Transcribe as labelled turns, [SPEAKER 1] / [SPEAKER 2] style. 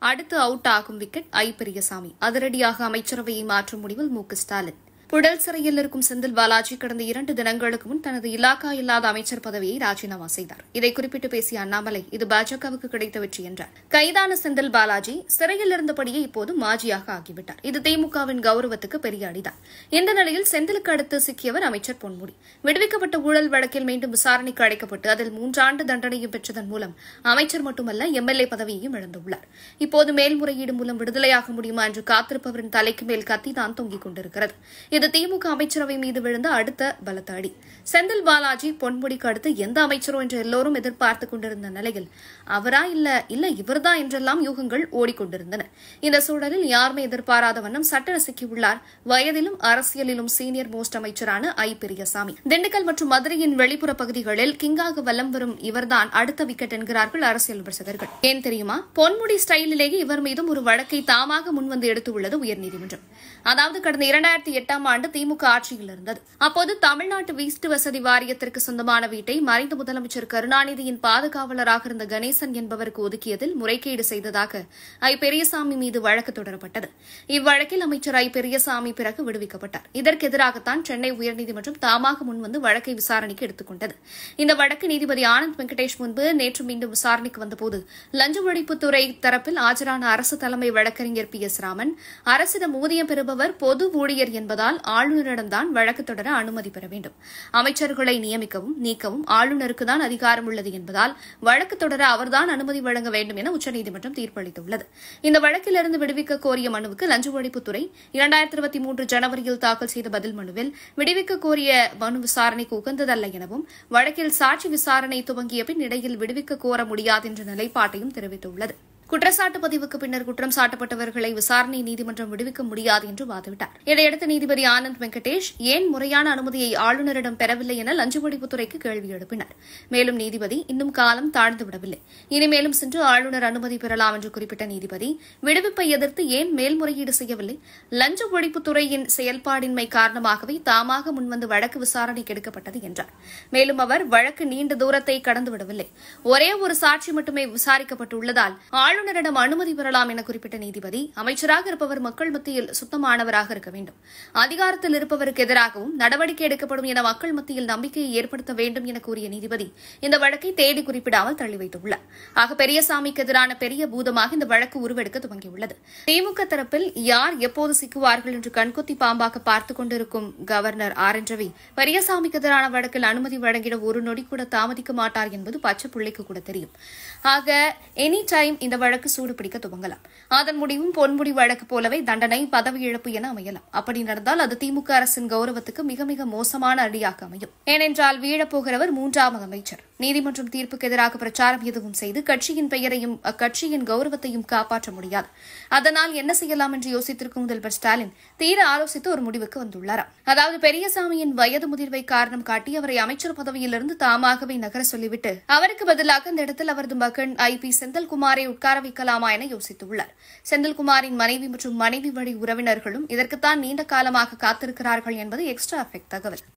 [SPEAKER 1] அடுத்து அவுட் ஆகும் விக்கெட் ஐ பெரியசாமி அதிரடியாக அமைச்சரவையை மாற்றும் முடிவில் மு க ஸ்டாலின் புழல் சிறையில் இருக்கும் செந்தில் பாலாஜி கடந்த இரண்டு தினங்களுக்கு முன் தனது இலாக்கா இல்லாத அமைச்சர் பதவியை ராஜினாமா செய்தார் இதை குறிப்பிட்டு பேசிய அண்ணாமலை இது பாஜகவுக்கு கிடைத்த வெற்றி என்றார் கைதான செந்தில் பாலாஜி சிறையில் இருந்தபடியே இப்போது மாஜியாக ஆகிவிட்டார் இது திமுகவின் கௌரவத்துக்கு பெரிய அடிதான் இந்த நிலையில் செந்திலுக்கு அடுத்து சிக்கியவர் அமைச்சர் பொன்முடி விடுவிக்கப்பட்ட ஊழல் வழக்கில் மீண்டும் விசாரணைக்கு அழைக்கப்பட்டு அதில் மூன்றாண்டு தண்டனையும் பெற்றதன் மூலம் அமைச்சர் மட்டுமல்ல எம்எல்ஏ பதவியையும் இழந்துள்ளார் இப்போது மேல்முறையீடு மூலம் விடுதலையாக முடியுமா என்று காத்திருப்பவரின் தலைக்கு மேல் கத்திதான் தொங்கிக் கொண்டிருக்கிறது இது திமுக அமைச்சரவை மீது விழுந்த அடுத்த பலத்த அடி செந்தில் பாலாஜி பொன்முடிக்கு அடுத்து எந்த அமைச்சரோ என்று எல்லோரும் எதிர்பார்த்துக் கொண்டிருந்த நிலையில் அவரா இல்ல இல்ல இவர்தான் என்றெல்லாம் யூகங்கள் ஓடிக்கொண்டிருந்தன இந்த சூழலில் யாருமே எதிர்பாராத வண்ணம் சட்ட சிக்கியுள்ளார் வயதிலும் அரசியலிலும் சீனியர் மோஸ்ட் அமைச்சரான ஐ பெரியசாமி திண்டுக்கல் மற்றும் மதுரையின் வெளிப்புற பகுதிகளில் கிங்காக வலம் வரும் இவர்தான் அடுத்த விக்கெட் என்கிறார்கள் அரசியல் விமர்சகர்கள் ஏன் தெரியுமா பொன்முடி ஸ்டைலிலேயே இவர் மீதும் ஒரு வழக்கை தாமாக முன்வந்து எடுத்துள்ளது உயர்நீதிமன்றம் அதாவது கடந்த இரண்டாயிரத்தி எட்டாம் ஆண்டு திமுக ஆட்சியில் இருந்தது அப்போது தமிழ்நாட்டு வீட்டு வசதி வாரியத்திற்கு சொந்தமான வீட்டை மறைந்த முதலமைச்சர் கருணாநிதியின் பாதுகாவலராக இருந்த கணேசன் என்பவருக்கு ஒதுக்கியதில் முறைகேடு செய்ததாக ஐ பெரியசாமி மீது வழக்கு தொடரப்பட்டது இவ்வழக்கில் அமைச்சர் ஐ பெரியசாமி பிறகு விடுவிக்கப்பட்டார் இதற்கு எதிராகத்தான் சென்னை உயர்நீதிமன்றம் தாமாக முன்வந்து வழக்கை விசாரணைக்கு எடுத்துக் கொண்டது இந்த வழக்கு நீதிபதி ஆனந்த் வெங்கடேஷ் முன்பு நேற்று மீண்டும் விசாரணைக்கு வந்தபோது லஞ்ச ஒழிப்புத்துறை தரப்பில் ஆஜரான அரசு தலைமை வழக்கறிஞர் பி எஸ் ராமன் அரசிடம் ஊதியம் பெறுபவர் பொது ஊழியர் என்பதால் ஆளுநரிடம்தான் வழக்கு தொடர அனுமதி பெற வேண்டும் அமைச்சர்களை நியமிக்கவும் நீக்கவும் ஆளுநருக்கு தான் அதிகாரம் உள்ளது என்பதால் வழக்கு தொடர அவர்தான் அனுமதி வழங்க வேண்டும் என உச்சநீதிமன்றம் தீர்ப்பளித்துள்ளது இந்த வழக்கிலிருந்து விடுவிக்க கோரிய மனுவுக்கு லஞ்ச ஒழிப்புத்துறை இரண்டாயிரத்தி இருபத்தி மூன்று ஜனவரியில் தாக்கல் செய்த பதில் மனுவில் விடுவிக்க கோரிய மனு விசாரணைக்கு உகந்ததல்ல எனவும் வழக்கில் சாட்சி விசாரணை துவங்கிய பின் இடையில் விடுவிக்க கோர முடியாது என்ற நிலைப்பாட்டையும் தெரிவித்துள்ளது குற்றச்சாட்டு பதிவுக்கு பின்னர் குற்றம் சாட்டப்பட்டவர்களை விசாரணை நீதிமன்றம் விடுவிக்க முடியாது என்று வாதிட்டார் இதையடுத்து நீதிபதி ஆனந்த் வெங்கடேஷ் ஏன் முறையான அனுமதியை ஆளுநரிடம் பெறவில்லை என லஞ்ச ஒழிப்புத்துறைக்கு கேள்வி எழுப்பினார் மேலும் நீதிபதி இன்னும் காலம் தாழ்ந்துவிடவில்லை இனிமேலும் சென்று ஆளுநர் அனுமதி பெறலாம் என்று குறிப்பிட்ட நீதிபதி விடுவிப்பை எதிர்த்து ஏன் மேல்முறையீடு செய்யவில்லை லஞ்ச ஒழிப்புத்துறையின் செயல்பாடின்மை காரணமாகவே தாமாக முன்வந்து வழக்கு விசாரணைக்கு எடுக்கப்பட்டது என்றார் மேலும் அவர் வழக்கு நீண்ட தூரத்தை கடந்துவிடவில்லை ஒரே ஒரு சாட்சி மட்டுமே விசாரிக்கப்பட்டுள்ளதால் ஆளுநரிடம் அனுமதி பெறலாம் என குறிப்பிட்ட நீதிபதி அமைச்சராக இருப்பவர் மக்கள் மத்தியில் சுத்தமானவராக இருக்க வேண்டும் அதிகாரத்தில் இருப்பவருக்கு எதிராகவும் நடவடிக்கை எடுக்கப்படும் என மக்கள் மத்தியில் நம்பிக்கையை ஏற்படுத்த வேண்டும் என கூறிய நீதிபதி இந்த வழக்கை தேடி குறிப்பிடாமல் தள்ளி வைத்துள்ளார் ஆக பெரியசாமிக்கு எதிரான பெரிய பூதமாக இந்த வழக்கு உருவெடுக்க துவங்கியுள்ளது திமுக தரப்பில் யார் எப்போது சிக்குவார்கள் என்று கண்கொத்தி பாம்பாக பார்த்துக் கொண்டிருக்கும் கவர்னர் ஆர் என் ரவி பெரியசாமிக்கு எதிரான வழக்கில் அனுமதி வழங்கிட ஒரு நொடி கூட தாமதிக்க மாட்டார் என்பது பச்சை பிள்ளைக்கு கூட தெரியும் ஆக எனி டைம் இந்த வழக்கு சூடு பிடிக்க துவங்கலாம் அதன் முடிவும் பொன்முடி வழக்கு போலவே தண்டனை பதவி இழப்பு என அமையலாம் அப்படி நடந்தால் அது திமுக அரசின் கௌரவத்துக்கு மிக மிக மோசமான அடியாக அமையும் ஏனென்றால் வீழப்போகிறவர் மூன்றாவது அமைச்சர் நீதிமன்றம் தீர்ப்புக்கு எதிராக பிரச்சாரம் எதுவும் செய்து கட்சியின் பெயரையும் அக்கட்சியின் கௌரவத்தையும் காப்பாற்ற முடியாது அதனால் என்ன செய்யலாம் என்று யோசித்திருக்கும் முதல்வர் ஸ்டாலின் தீர ஆலோசித்து ஒரு முடிவுக்கு வந்துள்ளாராம் அதாவது பெரியசாமியின் வயது முதிர்வை காரணம் காட்டி அவரை அமைச்சர் பதவியிலிருந்து தாமாகவே நகர சொல்லிவிட்டு அவருக்கு பதிலாக இந்த இடத்தில் அவரது மகன் ஐ பி செந்தில்குமாரை உட்கார வைக்கலாமா என யோசித்துள்ளார் செந்தில்குமாரின் மனைவி மற்றும் மனைவி வழி உறவினர்களும் இதற்குத்தான் நீண்ட காலமாக காத்திருக்கிறார்கள் என்பது எக்ஸ்ட்ரா எஃபெக்ட் தகவல்